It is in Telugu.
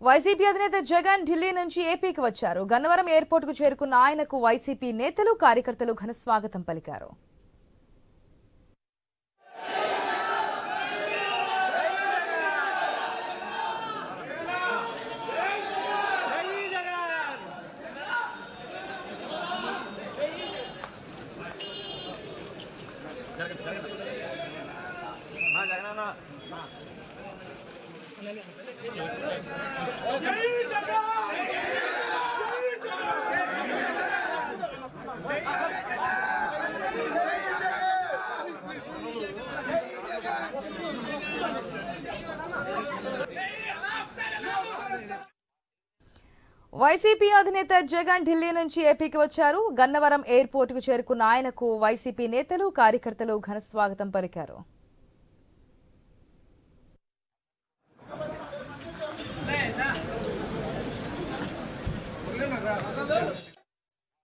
వైసీపీ అధినేత జగన్ ఢిల్లీ నుంచి ఏపీకి వచ్చారు గన్నవరం ఎయిర్పోర్ట్ కు చేరుకున్న ఆయనకు వైసీపీ నేతలు కార్యకర్తలు ఘన స్వాగతం పలికారు వైసీపీ అధినేత జగన్ ఢిల్లీ నుంచి ఏపీకి వచ్చారు గన్నవరం ఎయిర్పోర్ట్ కు చేరుకున్న ఆయనకు వైసీపీ నేతలు కార్యకర్తలు ఘన స్వాగతం పలికారు రా